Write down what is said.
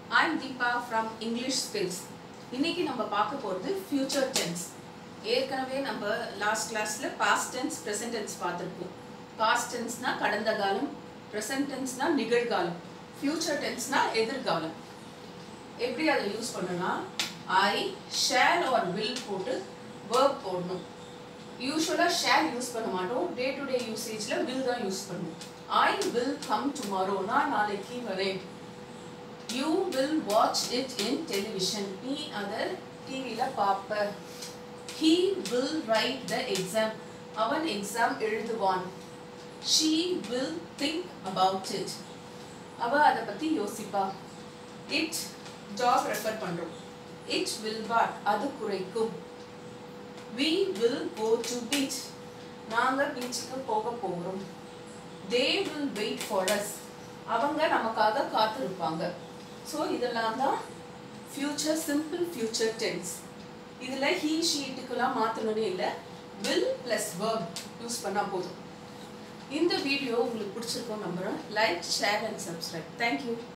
I'm Deepa from English Skills. இன்னைக்கு நம்ம பார்க்க போகிறது ஃபியூச்சர் டென்ஸ் ஏற்கனவே நம்ம லாஸ்ட் கிளாஸில் பாஸ்ட் டென்ஸ் ப்ரெசன்ட் டென்ஸ் பார்த்துருக்கோம் பாஸ்ட் டென்ஸ்னா கடந்த காலம் ப்ரெசன்ட் டென்ஸ்னா நிகழ்காலம் ஃபியூச்சர் டென்ஸ்னா எதிர்காலம் எப்படி அதை யூஸ் பண்ணணும்னா ஐ ஷேல் ஆர் வில் போட்டு வேர்ப் போடணும் யூஸ்வலாக ஷேல் யூஸ் பண்ண மாட்டோம் டே டு டே யூசேஜில் வில் தான் யூஸ் பண்ணுவோம் ஐ வில் கம் டுமாரோ நான் நாளைக்கு வரேன் you will watch it in television நீ அதை டிவியில் பார்ப்ப he will write the exam அவன் எக்ஸாம் எழுதுவான் she will think about it அவ அதை பற்றி யோசிப்பா இட் ஜாப் ரெஃபர் பண்ணுறோம் இட் வில் வாட் அது குறைக்கும் we will go to beach நாங்க பீச்சுக்கு போக போகிறோம் they will wait for us அவங்க நமக்காக காத்திருப்பாங்க ஸோ இதெல்லாம் தான் ஃபியூச்சர் சிம்பிள் ஃபியூச்சர் டென்ஸ் இதில் ஹீ ஷீட்டுக்கெல்லாம் மாற்றணும்னு இல்லை வில் ப்ளஸ் verb யூஸ் பண்ணால் போதும் இந்த வீடியோ உங்களுக்கு பிடிச்சிருக்கோம் நம்புகிறேன் like share and subscribe thank you